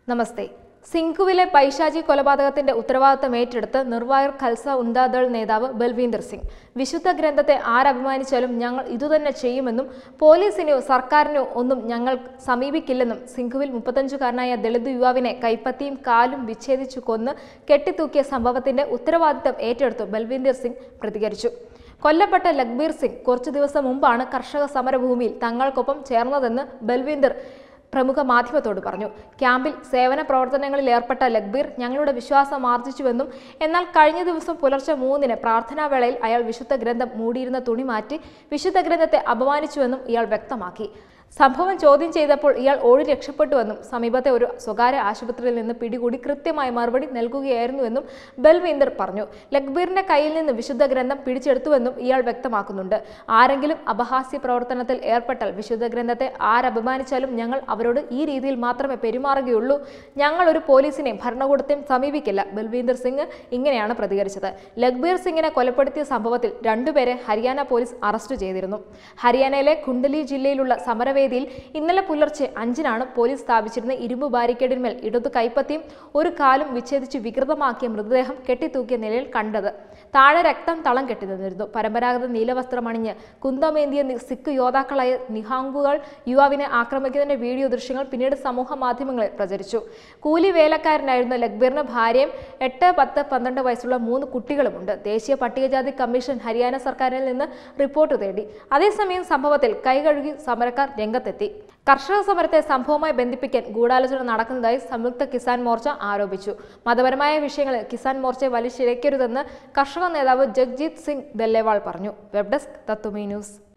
നമസ്തേ സിംഘുവിലെ പൈശാചി കൊലപാതകത്തിന്റെ ഉത്തരവാദിത്തം ഏറ്റെടുത്ത് നിർവായർ ഖൽസ ഉന്താദൾ നേതാവ് ബൽവീന്ദർ സിംഗ് വിശുദ്ധ ഗ്രന്ഥത്തെ ആരഭിമാനിച്ചാലും ഞങ്ങൾ ഇതുതന്നെ ചെയ്യുമെന്നും പോലീസിനെയോ സർക്കാരിനോ ഒന്നും ഞങ്ങൾ സമീപിക്കില്ലെന്നും സിംഘുവിൽ മുപ്പത്തഞ്ചുകാരനായ ദളിത് യുവാവിനെ കൈപ്പത്തിയും കാലും വിച്ഛേദിച്ചു കൊന്ന് കെട്ടിത്തൂക്കിയ സംഭവത്തിന്റെ ഉത്തരവാദിത്തം ഏറ്റെടുത്തു ബൽവീന്ദർ സിംഗ് പ്രതികരിച്ചു കൊല്ലപ്പെട്ട ലഖ്ബീർ സിംഗ് കുറച്ചു ദിവസം മുമ്പാണ് കർഷക സമരഭൂമിയിൽ തങ്ങൾക്കൊപ്പം ചേർന്നതെന്ന് ബൽവീന്ദർ പ്രമുഖ മാധ്യമത്തോട് പറഞ്ഞു ക്യാമ്പിൽ സേവന പ്രവർത്തനങ്ങളിൽ ഏർപ്പെട്ട ലഖ്ബീർ ഞങ്ങളുടെ വിശ്വാസം ആർജിച്ചുവെന്നും എന്നാൽ കഴിഞ്ഞ ദിവസം പുലർച്ചെ മൂന്നിന് പ്രാർത്ഥനാവേളയിൽ അയാൾ വിശുദ്ധ ഗ്രന്ഥം മൂടിയിരുന്ന തുണി മാറ്റി വിശുദ്ധ ഗ്രന്ഥത്തെ അപമാനിച്ചുവെന്നും ഇയാൾ വ്യക്തമാക്കി സംഭവം ചോദ്യം ചെയ്തപ്പോൾ ഇയാൾ ഓടി രക്ഷപ്പെട്ടുവെന്നും സമീപത്തെ ഒരു സ്വകാര്യ ആശുപത്രിയിൽ നിന്ന് പിടികൂടി കൃത്യമായ മറുപടി നൽകുകയായിരുന്നുവെന്നും ബൽവീന്ദർ പറഞ്ഞു ലഖ്ബീറിന്റെ കയ്യിൽ നിന്ന് വിശുദ്ധ ഗ്രന്ഥം പിടിച്ചെടുത്തുവെന്നും ഇയാൾ വ്യക്തമാക്കുന്നുണ്ട് ആരെങ്കിലും അപഹാസ്യ പ്രവർത്തനത്തിൽ ഏർപ്പെട്ടാൽ വിശുദ്ധ ഗ്രന്ഥത്തെ ആരപമാനിച്ചാലും ഞങ്ങൾ അവരോട് ഈ രീതിയിൽ മാത്രമേ പെരുമാറുകയുള്ളൂ ഞങ്ങൾ ഒരു പോലീസിനെയും ഭരണകൂടത്തെയും സമീപിക്കില്ല ബൽവീന്ദർ സിംഗ് ഇങ്ങനെയാണ് പ്രതികരിച്ചത് ലഖ്ബീർ സിംഗിനെ കൊലപ്പെടുത്തിയ സംഭവത്തിൽ രണ്ടുപേരെ ഹരിയാന പോലീസ് അറസ്റ്റ് ചെയ്തിരുന്നു ഹരിയാനയിലെ കുണ്ടലി ജില്ലയിലുള്ള സമരവേദിയിൽ ഇന്നലെ പുലർച്ചെ അഞ്ചിനാണ് പോലീസ് സ്ഥാപിച്ചിരുന്ന ഇരുമ്പ് ബാരിക്കേഡിന്മേൽ ഇടതു കൈപ്പത്തിയും ഒരു കാലും വിച്ഛേദിച്ച് വികൃതമാക്കിയ മൃതദേഹം കെട്ടിത്തൂക്കിയ നിലയിൽ കണ്ടത് താഴെ രക്തം തളം കെട്ടി നിന്നിരുന്നു പരമ്പരാഗത നീലവസ്ത്രമണിഞ്ഞ് കുന്തമേന്തിയ നി- സിഖ് യോദ്ധാക്കളായ നിഹാങ്കുകൾ യുവാവിനെ ആക്രമിക്കുന്നതിന്റെ വീഡിയോ ദൃശ്യങ്ങൾ പിന്നീട് സമൂഹ മാധ്യമങ്ങളിൽ പ്രചരിച്ചു കൂലി വേലക്കാരനായിരുന്ന ലഖ്ബീറിന് ഭാര്യയും എട്ട് പത്ത് പന്ത്രണ്ട് വയസ്സുള്ള മൂന്ന് കുട്ടികളുമുണ്ട് ദേശീയ പട്ടികജാതി കമ്മീഷൻ ഹരിയാന സർക്കാരിൽ നിന്ന് റിപ്പോർട്ട് തേടി അതേസമയം സംഭവത്തിൽ കൈകഴുകി സമരക്കാർ രംഗത്തെത്തി കർഷക സമരത്തെ സംഭവവുമായി ബന്ധിപ്പിക്കാൻ ഗൂഢാലോചന നടക്കുന്നതായി സംയുക്ത കിസാൻ മോർച്ച ആരോപിച്ചു മതപരമായ വിഷയങ്ങളിൽ കിസാൻ മോർച്ചയെ വലിച്ചിഴക്കരുതെന്ന് കർഷക നേതാവ് ജഗ്ജീത് സിംഗ് ദല്ലേവാൾ പറഞ്ഞു വെബ് ഡെസ്ക് തത്തുമി ന്യൂസ്